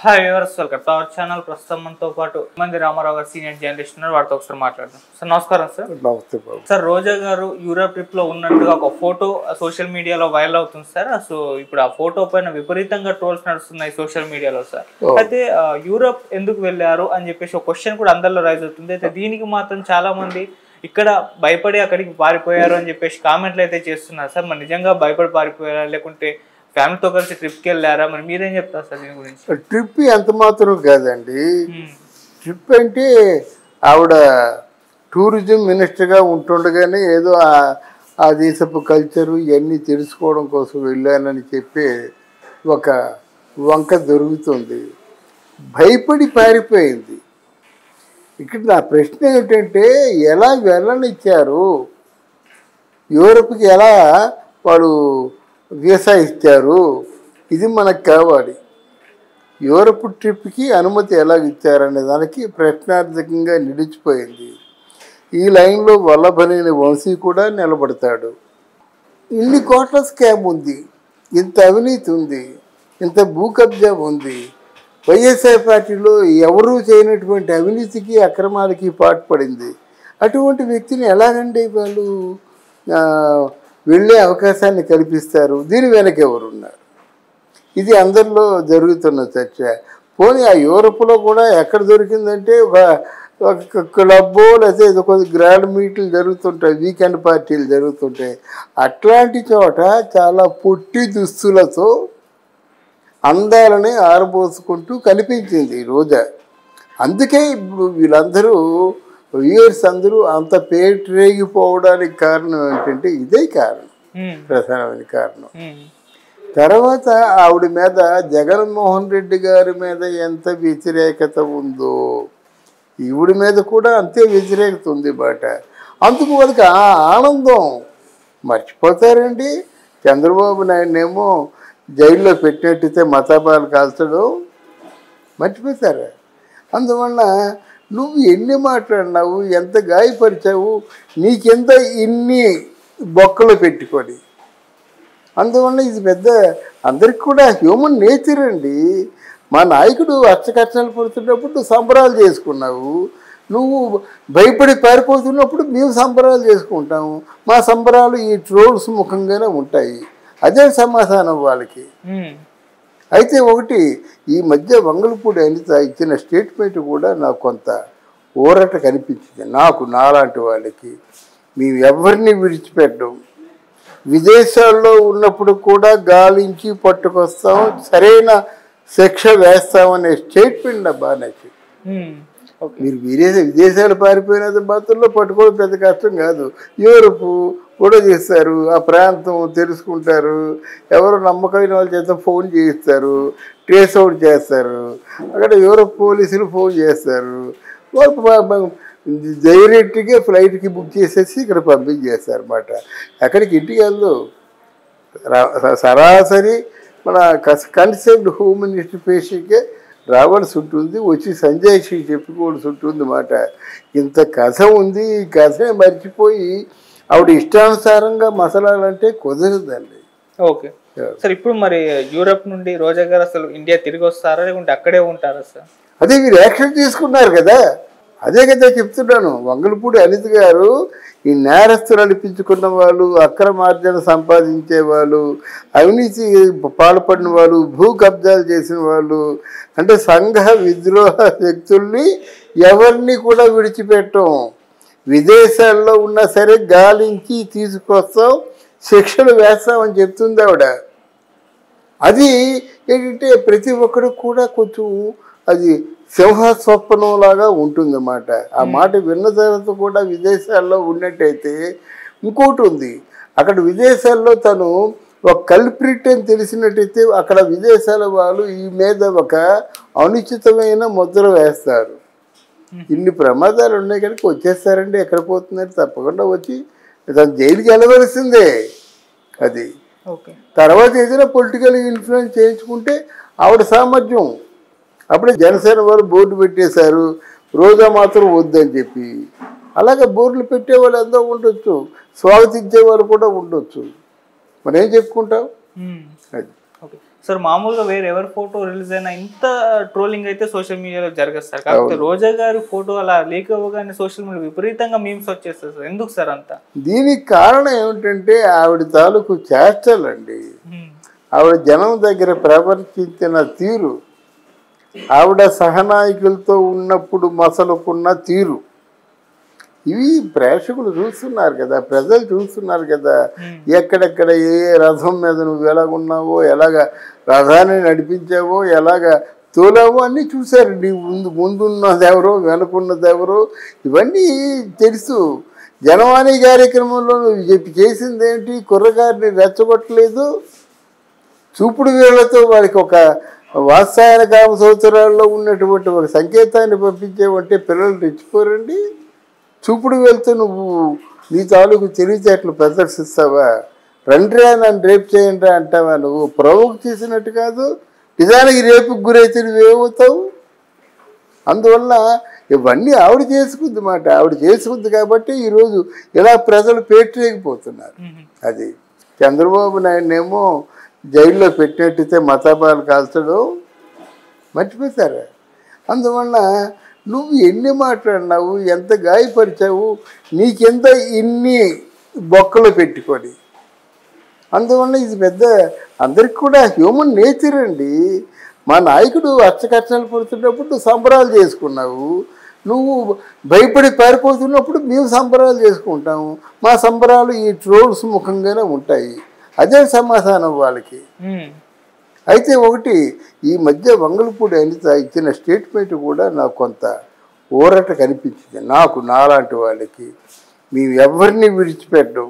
Hi viewers welcome to our channel ప్రస్తుతం మనతో పాటు మంది రామారావు గారు సీనియర్ జర్నలిస్ట్ ఉన్నారు వారితో ఒకసారి మాట్లాడదాం సార్ నమస్కారం సార్ నమస్తే బాబు సార్ రోజా గారు యూరోప్ ట్రిప్ లో ఉన్నట్టుగా ఒక ఫోటో సోషల్ మీడియాలో వైరల్ అవుతుంది సార్ సో ఇప్పుడు ఆ ఫోటో పైన విపరీతంగా ట్రోల్స్ నడుస్తున్నాయి సోషల్ మీడియాలో సార్ Oh. అయితే ఆ, యూరోప్ ఎందుకు వెళ్ళారు అని చెప్పేసి ఒక క్వశ్చన్ కూడా అందరిలో రైజ్ అవుతుంది అయితే దీనికి మాత్రం చాలా మంది ఇక్కడ భయపడి అక్కడికి పారిపోయారు అని చెప్పేసి కామెంట్లు అయితే చేస్తున్నారు సార్ మరి నిజంగా భయపడి పారిపోయారా లేకుంటే ఫ్యామిలీతో కలిసి ట్రిప్కి వెళ్ళారా మరి మీరేం చెప్తారు సార్ దీని గురించి ట్రిప్ ఎంత మాత్రం కాదండి మ్మ్. ట్రిప్ అంటే ఆవిడ టూరిజం మినిస్టర్గా ఉంటుండగానే ఏదో ఆ- ఆ దేశపు కల్చరు ఇవన్నీ తెలుసుకోవడం కోసం వెళ్ళానని చెప్పి ఒక వంక దొరుకుతుంది భయపడి పారిపోయింది ఇక్కడ నా ప్రశ్న ఏంటంటే ఎలా వెళ్ళనిచ్చారు యూరప్కి ఎలా వాడు వీసా ఇచ్చారు ఇది మనకు కావాలి యూరప్ ట్రిప్కి అనుమతి ఎలా ఇచ్చారనే దానికి ప్రశ్నార్థకంగా నిలిచిపోయింది ఈ లైన్లో వల్లభనేని వంశీ కూడా నిలబడతాడు ఇన్ని కోట్ల స్కామ్ ఉంది ఇంత అవినీతి ఉంది ఇంత భూ కబ్జా ఉంది వైఎస్ఆర్ పార్టీలో ఎవరూ చేయనటువంటి అవినీతికి అక్రమాలకి పాటుపడింది అటువంటి వ్యక్తిని ఎలాగండి వాళ్ళు ఆ, వెళ్ళే అవకాశాన్ని కల్పిస్తారు దీని వెనక ఎవరున్నారు ఇది అందరిలో జరుగుతున్న చర్చ పోనీ ఆ యూరప్లో కూడా ఎక్కడ దొరికిందంటే ఒక ఒక క్లబ్బో లేకపోతే ఏదో కొద్ది గ్రాండ్ మీట్లు జరుగుతుంటాయి వీకెండ్ పార్టీలు జరుగుతుంటాయి అట్లాంటి చోట చాలా పొట్టి దుస్తులతో అందాలని ఆరబోసుకుంటూ కనిపించింది ఈ రోజా అందుకే ఇప్పుడు వీళ్ళందరూ వ్యూయర్స్ అందరూ అంత పేటరేగిపోవడానికి కారణం ఏంటంటే ఇదే కారణం మ్మ్. ప్రధానమైన కారణం మ్మ్. తర్వాత ఆవిడ మీద జగన్మోహన్ రెడ్డి గారి మీద ఎంత వ్యతిరేకత ఉందో ఈవిడ మీద కూడా అంతే వ్యతిరేకత ఉంది బాట అందుకు వాళ్ళకి ఆ ఆనందం మర్చిపోతారండి చంద్రబాబు నాయుడునేమో జైల్లో పెట్టినట్టయితే మతాబాలు కాల్చడం మర్చిపోతారా అందువల్ల నువ్వు ఎన్ని మాట్లాడినావు ఎంత గాయపరిచావు నీకెంత ఇన్ని బొక్కలు పెట్టుకొని అందువల్ల ఇది పెద్ద అందరికి కూడా హ్యూమన్ నేచర్ అండి మా నాయకుడు అచ్చకష్టాలు పడుతున్నప్పుడు నువ్వు సంబరాలు చేసుకున్నావు నువ్వు భయపడి పారిపోతున్నప్పుడు మేము సంబరాలు చేసుకుంటాము మా సంబరాలు ఈ ట్రోల్స్ ముఖంగానే ఉంటాయి అదే సమాధానం వాళ్ళకి మ్మ్. అయితే ఒకటి ఈ మధ్య వంగలపూడి అనిత ఇచ్చిన స్టేట్మెంట్ కూడా నాకు కొంత ఊరట కనిపించింది నాకు నాలాంటి వాళ్ళకి మేము ఎవరిని విడిచిపెట్టం విదేశాల్లో ఉన్నప్పుడు కూడా గాలించి పట్టుకొస్తాం సరైన శిక్ష వేస్తామనే స్టేట్మెంట్ నా బాగా నచ్చింది మ్మ్. ఓకే మీరు విదేశ విదేశాలు పారిపోయినంత మాత్రంలో పట్టుకోవడం పెద్ద కష్టం కాదు యూరప్ కూడా చేస్తారు ఆ ప్రాంతం తెలుసుకుంటారు ఎవరు నమ్మకమైన వాళ్ళ చేత ఫోన్ చేయిస్తారు ట్రేస్ అవుట్ చేస్తారు అక్కడ యూరప్ పోలీసులు ఫోన్ చేస్తారు వాళ్ళు ప- ప- డైరెక్ట్గా ఫ్లైట్కి బుక్ చేసేసి ఇక్కడ పంపించేస్తారు అన్నమాట అక్కడికి ఇంటికి వెళ్ళు రా- సరాసరి మన కన్సర్న్ హోమ్ మినిస్టర్ పేషీకే రావాల్సి ఉంటుంది వచ్చి సంజయ్ శ్రీ చెప్పుకోవాల్సి ఉంటుంది మాట ఇంత కథ ఉంది ఈ కథనే మర్చిపోయి ఆవిడ ఇష్టానుసారంగా మసలాలంటే కుదరదండి ఓకే సార్ ఇప్పుడు మరి యూరప్ నుండి రోజా గారు అసలు ఇండియా తిరిగి వస్తారా లేకుంటే అక్కడే ఉంటారా సార్ అదే మీరు యాక్షన్ తీసుకున్నారు కదా అదే కదా చెప్తున్నాను వంగలపూడి అనిత గారు ఈ నేరస్తులు అనిపించుకున్న వాళ్ళు అక్రమార్జన సంపాదించే వాళ్ళు అవినీతి పాల్పడిన వాళ్ళు భూ కబ్జాలు చేసిన వాళ్ళు అంటే సంఘ విద్రోహ వ్యక్తుల్ని ఎవరిని కూడా విడిచిపెట్టం విదేశాల్లో ఉన్నా సరే గాలించి తీసుకొస్తాం శిక్షలు వేస్తామని చెప్తుంది ఆవిడ అది ఏంటంటే ప్రతి ఒక్కరు కూడా కొంచెం అది సింహ స్వప్నంలాగా ఉంటుందన్నమాట ఆ మాట విన్న తర్వాత కూడా విదేశాల్లో ఉన్నట్టయితే ఇంకోటి ఉంది అక్కడ విదేశాల్లో తను ఒక కల్ప్రిట్ అని తెలిసినట్టయితే అక్కడ విదేశాల వాళ్ళు ఈ మీద ఒక అనుచితమైన ముద్ర వేస్తారు ఇన్ని ప్రమాదాలు ఉన్నాయి కనుక వచ్చేస్తారండి ఎక్కడ పోతున్నారు తప్పకుండా వచ్చి తను జైలుకి వెళ్ళవలసిందే అది ఓకే తర్వాత ఏదైనా పొలిటికల్ ఇన్ఫ్లుయెన్స్ చేయించుకుంటే ఆవిడ సామర్థ్యం అప్పుడే జనసేన వారు బోర్డు పెట్టేశారు రోజా మాత్రం వద్దని చెప్పి అలాగే బోర్డులు పెట్టే వాళ్ళు ఎంతో ఉండొచ్చు స్వాగతించే వాళ్ళు కూడా ఉండొచ్చు మరి ఏం చెప్పుకుంటాం మ్మ్. అది ఓకే సార్ మామూలుగా వేరే ఎవరి ఫోటో రిలీజ్ అయినా ఇంత ట్రోలింగ్ అయితే సోషల్ మీడియాలో జరగదు సార్ కాకపోతే రోజా గారి ఫోటో అలా లీక్ అవ్వగానే సోషల్ మీడియా విపరీతంగా మీమ్స్ వచ్చేస్తుంది సార్ ఎందుకు సార్ అంతా దీనికి కారణం ఏమిటంటే ఆవిడ తాలూకు చేష్టలండి ఉమ్, ఆవిడ జనం దగ్గర ప్రవర్తించిన తీరు ఆవిడ సహనాయకులతో ఉన్నప్పుడు మసలుకున్న తీరు ఇవి ప్రేక్షకులు చూస్తున్నారు కదా ప్రజలు చూస్తున్నారు కదా ఎక్కడెక్కడ ఏ ఏ రథం మీద నువ్వు ఎలాగున్నావో ఎలాగ రథాన్ని నడిపించావో ఎలాగ తోలావో అన్నీ చూశారు నీ ముందు ముందున్నది ఎవరో వెనుకున్నది ఎవరో ఇవన్నీ తెలుసు జనవాణి కార్యక్రమంలో నువ్వు చెప్పి చేసింది ఏంటి కుర్రగారిని రెచ్చగొట్టలేదు చూపుడు వేళ్లతో వారికి ఒక వాత్సాయన కామ సంవత్సరాల్లో ఉన్నటువంటి ఒక సంకేతాన్ని పంపించేవంటే పిల్లలు రెచ్చిపోరండి చూపుడు వేలతో నువ్వు నీ తాలూకు తెలివితేటలు ప్రదర్శిస్తావా రండిరా నన్ను రేపు చేయండి అంటావా నువ్వు ప్రవోక్ చేసినట్టు కాదు నిజానికి రేపుకు గురైతే నువ్వేమవుతావు అందువల్ల ఇవన్నీ ఆవిడ చేసుకుంది మాట ఆవిడ చేసుకుంది కాబట్టి ఈరోజు ఇలా ప్రజలు పేటరేగిపోతున్నారు ఉమ్, అది చంద్రబాబు నాయుడునేమో జైల్లో పెట్టినట్టయితే మతాబాలు కాల్చడం మర్చిపోతారా అందువల్ల నువ్వు ఎన్ని మాట్లాడినావు ఎంత గాయపరిచావు నీకెంత ఇన్ని బొక్కలు పెట్టుకొని అందువల్ల ఇది పెద్ద అందరికి కూడా హ్యూమన్ నేచర్ అండి మా నాయకుడు అచ్చకష్టాలు పడుతున్నప్పుడు నువ్వు సంబరాలు చేసుకున్నావు నువ్వు భయపడి పారిపోతున్నప్పుడు మేము సంబరాలు చేసుకుంటాము మా సంబరాలు ఈ ట్రోల్స్ ముఖంగానే ఉంటాయి అదే సమాధానం వాళ్ళకి ఉమ్, అయితే ఒకటి ఈ మధ్య వంగలపూడి అనిత ఇచ్చిన స్టేట్మెంట్ కూడా నాకు కొంత ఊరట కనిపించింది నాకు నాలాంటి వాళ్ళకి మేము ఎవరిని విడిచిపెట్టం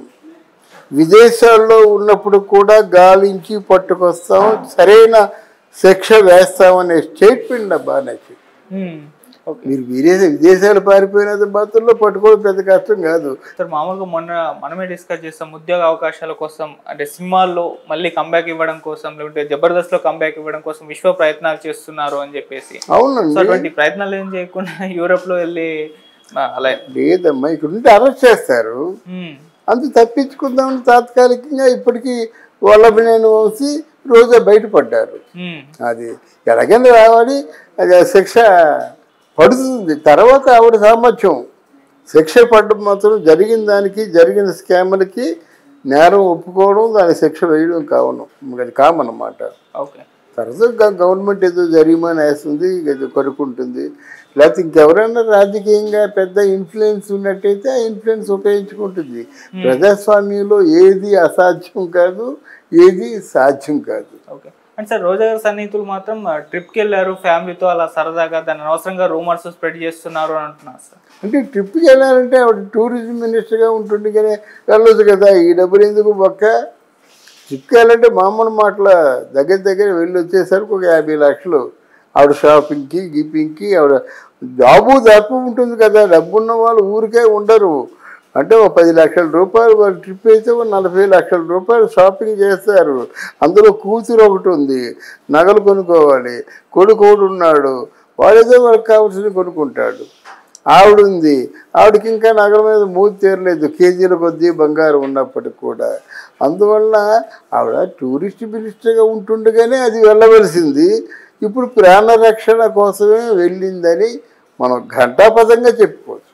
విదేశాల్లో ఉన్నప్పుడు కూడా గాలించి పట్టుకొస్తాం సరైన శిక్ష వేస్తామనే స్టేట్మెంట్ నాకు బాగా నచ్చింది ఉమ్, ఓకే మీరు విదేశ విదేశాలు పారిపోయినంత మాత్రంలో పట్టుకోవడం పెద్ద కష్టం కాదు సార్ మామూలుగా మొన్న మనమే డిస్కస్ చేస్తాం ఉద్యోగ అవకాశాల కోసం అంటే సినిమాల్లో మళ్ళీ కంబ్యాక్ ఇవ్వడం కోసం లేకుంటే జబర్దస్త్ లో కంబ్యాక్ ఇవ్వడం కోసం విశ్వ ప్రయత్నాలు చేస్తున్నారు అని చెప్పేసి సో అవునండి అటువంటి ప్రయత్నాలు ఏం చేయకుండా యూరోప్ లో వెళ్ళి ఆ, అలా లేదమ్మా ఇక్కడ ఉంటే అరెస్ట్ చేస్తారు ఉమ్, అంత తప్పించుకుందామని తాత్కాలికంగా ఇప్పటికీ వల్లభనేని వంశీ రోజా బయటపడ్డారు ఉమ్, అది ఎలాగైనా రావాలి అది ఆ శిక్ష పడుతుంది తర్వాత ఆవిడ సామర్థ్యం శిక్ష పడ్డం మాత్రం జరిగిన దానికి జరిగిన స్కామ్లకి నేరం ఒప్పుకోవడం దాని శిక్ష వేయడం కావను అది కామన్నమాట ఓకే తర్వాత గ- గవర్నమెంట్ ఏదో జరిమానా వేస్తుంది ఏదో కొనుక్కుంటుంది లేకపోతే ఇంకెవరైనా రాజకీయంగా పెద్ద ఇన్ఫ్లుయెన్స్ ఉన్నట్టయితే ఆ ఇన్ఫ్లుయెన్స్ ఉపయోగించుకుంటుంది ప్రజాస్వామ్యంలో ఏది అసాధ్యం కాదు ఏది సాధ్యం కాదు ఓకే అండ్ సార్ రోజా గారి సన్నిహితులు మాత్రం ట్రిప్కి వెళ్ళారు ఫ్యామిలీతో అలా సరదాగా దాన్ని అనవసరంగా రూమర్స్ స్ప్రెడ్ చేస్తున్నారు అని అంటున్నారు సార్ అంటే ట్రిప్కి వెళ్ళాలంటే ఆవిడ టూరిజం మినిస్టర్గా ఉంటుండగానే వెళ్ళొచ్చు కదా ఈ డబ్బులు ఎందుకు పక్క ట్రిప్కి వెళ్ళాలంటే మామూలు మాటల దగ్గర దగ్గర వెళ్ళి వచ్చేసరికి ఒక యాభై లక్షలు ఆవిడ షాపింగ్కి గిపింగ్కి ఆవిడ జాబు దాపు ఉంటుంది కదా డబ్బు ఉన్న వాళ్ళు ఊరికే ఉండరు అంటే ఒక పది లక్షల రూపాయలు వాళ్ళు ట్రిప్ అయితే ఒక నలభై లక్షల రూపాయలు షాపింగ్ చేస్తారు అందులో కూతురు ఒకటి ఉంది నగలు కొనుక్కోవాలి కొడుకు ఒకడు ఉన్నాడు వాడేదో వాళ్ళకి కావాల్సింది కొనుక్కుంటాడు ఆవిడ ఉంది ఆవిడకి ఇంకా నగల మీద మూతి తీరలేదు కేజీల కొద్దీ బంగారం ఉన్నప్పటికి కూడా అందువల్ల ఆవిడ టూరిస్ట్ మినిస్టర్గా ఉంటుండగానే అది వెళ్ళవలసింది ఇప్పుడు ప్రాణ రక్షణ కోసమే వెళ్ళిందని మనం ఘంటాపథంగా చెప్పుకోవాలి